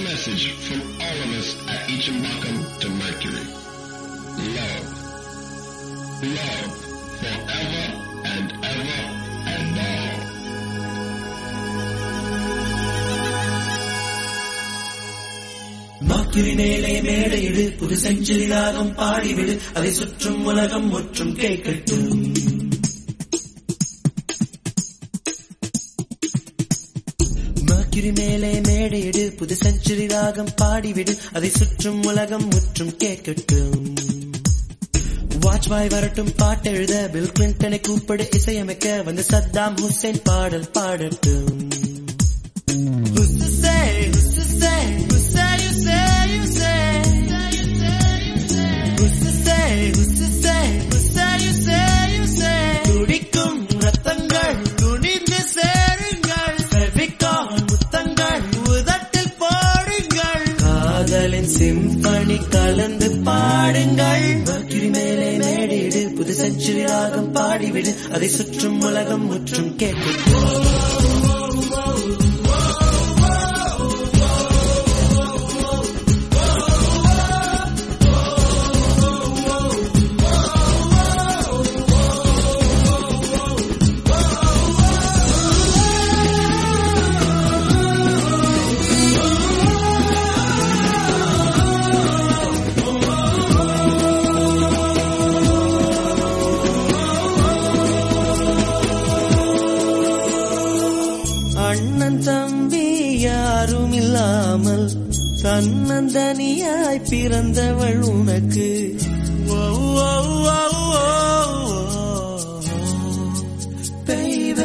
message from all of us at Ichimbakam to Mercury. Love. Love forever and ever and all. மாக்கிரி மேலே மேடையிடு புது century ராகம் பாடிவிடு அதை சுற்றும் உலகம் முற்றும் கேட்கட்டும் மாக்கிரி மேலே மேடையிடு புது செஞ்சுரி ராகம் பாடிவிடு அதை சுற்றும் உலகம் முற்றும் கேட்கட்டும் வாஜ்பாய் வரட்டும் பாட்டெழுத பில் கிளின்டனை கூப்பிடு இசையமைக்க வந்து சத்தாம் ஹுசைன் பாடல் பாடட்டும் Who's to say, who's to say, who's say, you say, you say. Who's to say, who's to say, who's say, you say, you say. துடிக்கும் ரத்தங்கள் துணிந்து சேருங்கள் செவிக்கான் முத்தங்கள் உதட்டில் போடுங்கள் காதலின் சிம்பனி கலந்து பாடுங்கள் மக்கிரி மேலே மேடிடு புது செஞ்சுரி ராகம் பாடிவிடு அதை சுற்றும் உலகம் முற்றும் கேட்கும் அண்ணன் தம்பி யாரும் இல்லாமல் தன்னந்தனியாய் பிறந்தவள் உனக்கு ஓ, ஓ, ஓ, ஓ, ஓ. Baby.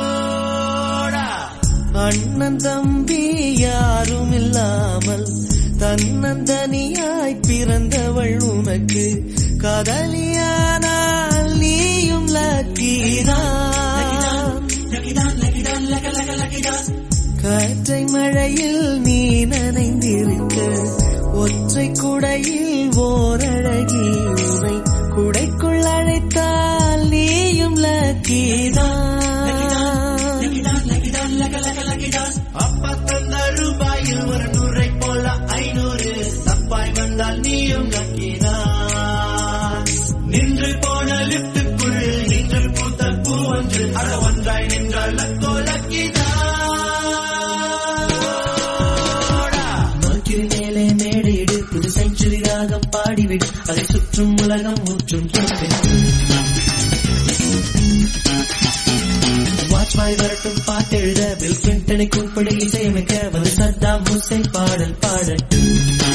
அண்ணன் தம்பி யாரும் இல்லாமல் தன்னந்தனியாய் பிறந்தவள் உனக்கு காதலியானால் நீயும் லக்கீதான் காற்றை மழையில் நீ நனைந்திருக்க ஒற்றை குடையில் ஓரழகி உனை குடைக்குள் அழைத்தால் நீயும் லக்கீதான் அப்பா தந்த ரூபாயில் ஒரு நூறை போல ஐநூறு தப்பாய் வந்தால் நீயும் லக்கீதான் நின்று போன லிப்டுக்குள் நின்று பூத்த பூ ஒன்று அட ஒன்றாய் நின்றால் லக்கோ லக்கிதான் மேலே மேடையிடு புது செஞ்சுரி ராகம் பாடிவிடு அதை சுற்றும் உலகம் முற்றும் வாஜ்பாய் வரட்டும் பாட்டெழுத பில் கிளின்டனை கூப்பிடு இசையமைக்க வந்து சத்தாம் ஹுசைன் பாடல் பாடட்டும்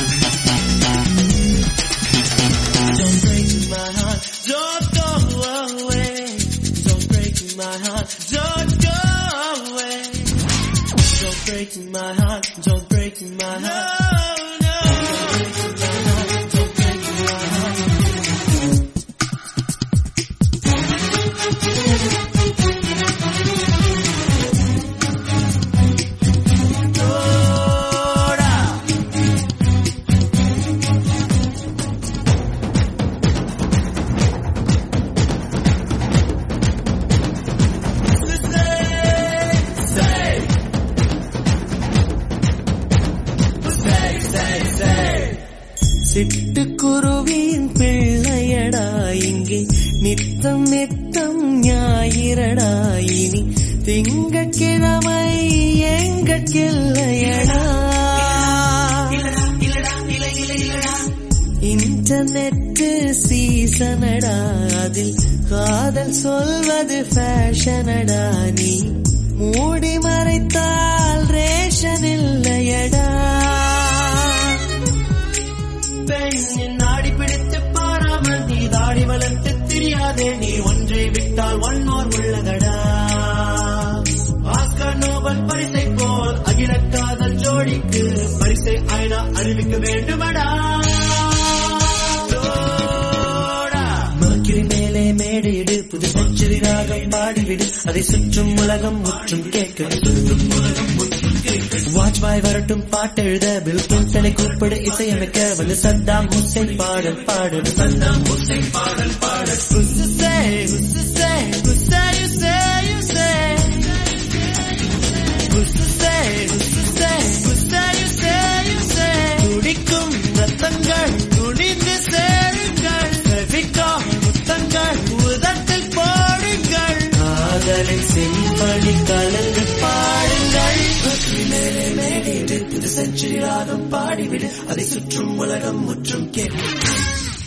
Don't break my heart, don't go away. Don't break my heart, don't go away. Don't break my heart, don't break my heart. No, no. Don't break my heart. சிட்டுக்குருவின் பிள்ளையடா இங்கே நித்தம் நித்தம் ஞாயிறடா இனி திங்கட்கிழமை எங்கட்கில்லையடா இன்டர்நெட் சீசனடா அதில் காதல் சொல்வது ஃபேஷனடா நீ மூடி மறைத்தால் ரேஷன் இல்லையடா பெண்ணின் நாடி பிடித்து பாராமல் நீ தாடி வளர்த்து தெரியாதே நீ ஒன்றை விட்டால் ஒன்னோர் உள்ளதடா ஆஸ்கர் நோபல் பரிசை போல் அகில காதல் ஜோடிக்கு பரிசை ஐநா அறிவிக்க வேண்டுமடா மக்கிரி மேலே மேடையிடு புது செஞ்சுரி ராகம் பாடிவிடு அதை சுற்றும் உலகம் முற்றும் கேட்க சுற்றும் உலகம் முற்றும் கேட்க வாஜ்பாய் வரட்டும் பாட்டெழுத பில் கிளின்டனை கூப்பிடு இசையமைக்க வந்து சத்தாம் ஹுசைன் பாடல் பாடல் சத்தாம் ஹுசைன் பாடல் பாடல் Who's to say, who's to say, who's say, you say, you say. Who's to say, who's to say, who's say, you say, you உங்களின் செம்படி கலந்து பாடுங்கள் வெற்றி மேலே மேலே புது செஞ்சுரி ராகம் பாடிவிடு அதை சுற்றும் உலகம் முற்றும் கேட்கும்